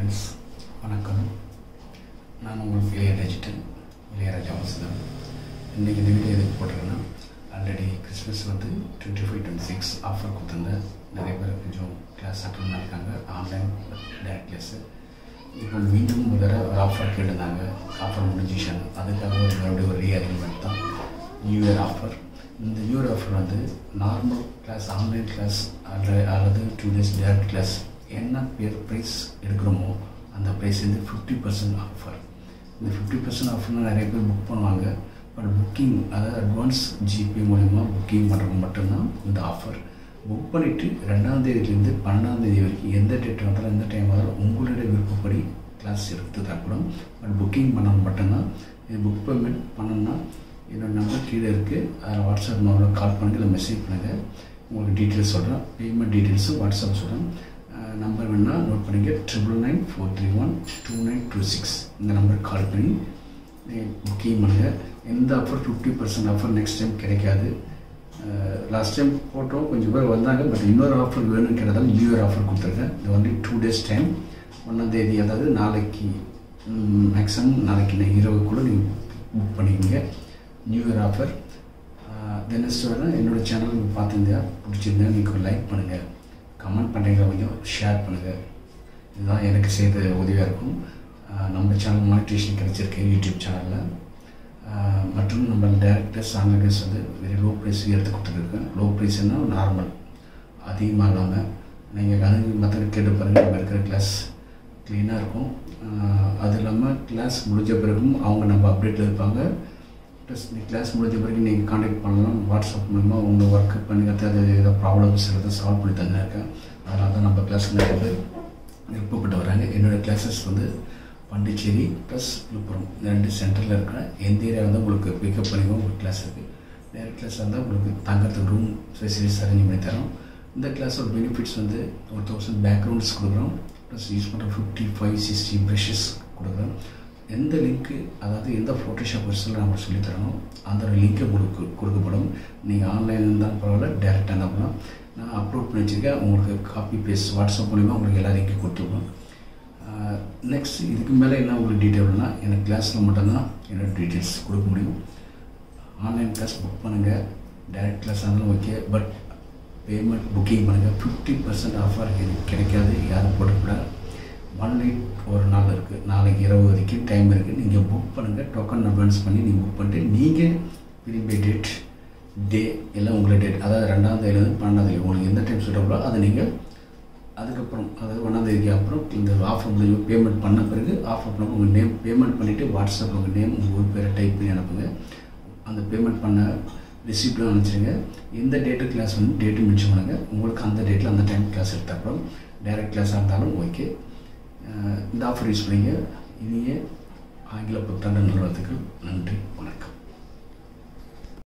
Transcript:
friends வணக்கம் நான் உங்கள் இளைய டிஜிட்டல் இளையராஜா வசதம் இன்றைக்கி இந்த வீடியோ எதுக்கு போட்டிருக்கேன்னா ஆல்ரெடி கிறிஸ்மஸ் வந்து twenty five twenty six offer கொடுத்துருந்தேன் நிறைய பேர் கொஞ்சம் கிளாஸ் அட்டன் பண்ணியிருக்காங்க ஆன்லைன் டேரக்ட் கிளாஸு இப்போ மீண்டும் ஒரு தடவை ஒரு ஆஃபர் கேட்டிருந்தாங்க ஆஃபர் முடிஞ்சிச்சாங்க அதுக்காக ஒரு மறுபடியும் ஒரு ரீஅரேஞ்ச்மெண்ட் தான் நியூ இயர் ஆஃபர் இந்த நியூ இயர் ஆஃபர் வந்து நார்மல் கிளாஸ் ஆன்லைன் கிளாஸ் அல்லது அல்லது டூ டேஸ் டேரக்ட் கிளாஸ் என்ன பேர் ப்ரைஸ் எடுக்கிறோமோ அந்த ப்ரைஸ் வந்து ஃபிஃப்டி பர்சன்ட் ஆஃபர் இந்த ஃபிஃப்டி பர்சன்ட் ஆஃபர்னால் நிறைய பேர் புக் பண்ணுவாங்க பட் புக்கிங் அதாவது அட்வான்ஸ் ஜிபே மூலிமா புக்கிங் பண்ணுறது மட்டும்தான் இந்த ஆஃபர் புக் பண்ணிவிட்டு ரெண்டாம் தேதியிலேருந்து பன்னெண்டாம் தேதி வரைக்கும் எந்த டேட் வந்தாலும் எந்த டைம் வந்தாலும் உங்களுடைய விருப்பப்படி கிளாஸ் எடுத்து தரப்படும் பட் புக்கிங் பண்ணணும் மட்டும்தான் இது புக் பேமெண்ட் பண்ணணும்னா என்னோட நம்பர் கீழே இருக்குது அதில் வாட்ஸ்அப் நம்பரில் கால் பண்ணி இல்லை மெசேஜ் பண்ணுங்கள் உங்களுக்கு டீட்டெயில்ஸ் சொல்கிறேன் பேமெண்ட் டீட்டெயில்ஸும் வாட்ஸ்அப் சொல்கிறேன் நம்பர் வேணால் நோட் பண்ணிக்க triple nine four three one two nine two six இந்த நம்பருக்கு கால் பண்ணி புக்கிங் பண்ணுங்கள் எந்த offer fifty percent offer next time கிடைக்காது லாஸ்ட் டைம் போட்டோம் கொஞ்சம் பேர் வந்தாங்க பட் இன்னொரு ஆஃபர் வேணும்னு கேட்டதால் நியூ இயர் ஆஃபர் கொடுத்துருக்கேன் இது ஒன்லி டூ டேஸ் டைம் ஒன்றாந்தேதி அதாவது நாளைக்கு மேக்ஸிமம் நாளைக்கு இரவுக்குள்ளே நீங்கள் புக் பண்ணிக்கோங்க new year offer then next வேணால் என்னோடய சேனல் நீங்கள் பார்த்துருந்தா பிடிச்சிருந்தா நீங்கள் லைக் பண்ணுங்கள் கமெண்ட் பண்ணுறீங்க கொஞ்சம் ஷேர் பண்ணுங்கள் இதுதான் எனக்கு செய்த உதவியாக இருக்கும் நம்ம சேனல் மானிட்டேஷன் கிடச்சிருக்கு யூடியூப் சேனலில் மற்றும் நம்ம டேரக்டர்ஸ் ஆன்லைனர்ஸ் வந்து வெரி லோ ப்ரைஸ் எடுத்து கொடுத்துருக்கேன் லோ ப்ரைஸ்னால் நார்மல் அதிகமாக இல்லாமல் நீங்கள் அது மற்ற கேட்டு பாருங்கள் நம்ம இருக்கிற கிளாஸ் க்ளீனாக இருக்கும் அது இல்லாமல் கிளாஸ் முடிஞ்ச பிறகும் அவங்க நம்ம அப்டேட்டில் இருப்பாங்க ப்ளஸ் நீ கிளாஸ் முடிஞ்ச பிறகு நீங்கள் காண்டாக்ட் பண்ணலாம் வாட்ஸ்அப் மூலமா உங்கள் ஒர்க்கு பண்ணி அது ஏதோ ப்ராப்ளம்ஸ் எதாவது சால்வ் பண்ணி தந்துருக்கேன் அதனால தான் நம்ம கிளாஸ் நிறைய பேர் விருப்பப்பட்டு வராங்க என்னோடய கிளாஸஸ் வந்து பாண்டிச்சேரி ப்ளஸ் விழுப்புரம் இந்த ரெண்டு சென்டரில் இருக்கிற எந்த ஏரியா வந்து உங்களுக்கு பிக்கப் பண்ணிக்கோ உங்களுக்கு கிளாஸ் இருக்குது டேரக்ட் கிளாஸ் இருந்தால் உங்களுக்கு தங்கறதுக்கு ரூம் ஃபெசிலிட்டிஸ் அரேஞ்ச் பண்ணி தரோம் இந்த கிளாஸோட பெனிஃபிட்ஸ் வந்து ஒரு தௌசண்ட் பேக்ரவுண்ட்ஸ் கொடுக்குறோம் ப்ளஸ் யூஸ் பண்ணுற ஃபிஃப்டி ஃபைவ் சிக்ஸ்டி ப்ரெஷஸ் கொடுக்குறோம் எந்த லிங்க்கு அதாவது எந்த ஃபோட்டோஷாப் வெர்ஷனில் நம்ம சொல்லித்தரணும் அந்த லிங்க்கை உங்களுக்கு கொடுக்கப்படும் நீங்கள் ஆன்லைனில் இருந்தாலும் பரவாயில்ல டேரெக்டாக என்ன பண்ணலாம் நான் அப்லோட் பண்ணி வச்சுருக்கேன் உங்களுக்கு காப்பி பேஸ்ட் வாட்ஸ்அப் மூலிமா உங்களுக்கு எல்லா லிங்க்கும் கொடுத்துருவோம் நெக்ஸ்ட் இதுக்கு மேலே என்ன உங்களுக்கு டீட்டெயில்னா எனக்கு கிளாஸில் மட்டும்தான் என்னோட டீட்டெயில்ஸ் கொடுக்க முடியும் ஆன்லைன் கிளாஸ் புக் பண்ணுங்கள் டைரக்ட் கிளாஸ் இருந்தாலும் ஓகே பட் பேமெண்ட் புக்கிங் பண்ணுங்கள் ஃபிஃப்டி பர்சன்ட் ஆஃபர் கிடைக்காது யாரும் போடக்கூடாது ஒன் நைட் ஒரு நாள் இருக்குது நாளைக்கு இரவு வரைக்கும் டைம் இருக்குது நீங்கள் புக் பண்ணுங்கள் டோக்கன் அட்வான்ஸ் பண்ணி நீங்கள் புக் பண்ணிட்டு நீங்கள் விரும்பிய டேட் டே எல்லாம் உங்களை டேட் அதாவது ரெண்டாம் தேதியிலேருந்து பன்னெண்டாம் தேதி உங்களுக்கு எந்த டைம் சூட்டபுளோ அதை நீங்கள் அதுக்கப்புறம் அதாவது ஒன்றாம் தேதிக்கு அப்புறம் இந்த ஆஃபர் முடிஞ்சு பேமெண்ட் பண்ண பிறகு ஆஃபர் பண்ண உங்கள் நேம் பேமெண்ட் பண்ணிவிட்டு வாட்ஸ்அப்பில் உங்கள் நேம் உங்கள் ஊர் பேரை டைப் பண்ணி அனுப்புங்க அந்த பேமெண்ட் பண்ண ரிசிப்ட்டும் அனுப்பிச்சிடுங்க எந்த டேட்டு கிளாஸ் வந்து டேட்டு மிச்சம் பண்ணுங்கள் உங்களுக்கு அந்த டேட்டில் அந்த டைம் கிளாஸ் எடுத்தப்பறம் டைரக்ட் கிளாஸாக இருந்தாலும் ஓகே இந்த ஆஃபர் யூஸ் பண்ணிங்க இனிய ஆங்கில புத்தாண்டு நிறுவனத்துக்கு நன்றி வணக்கம்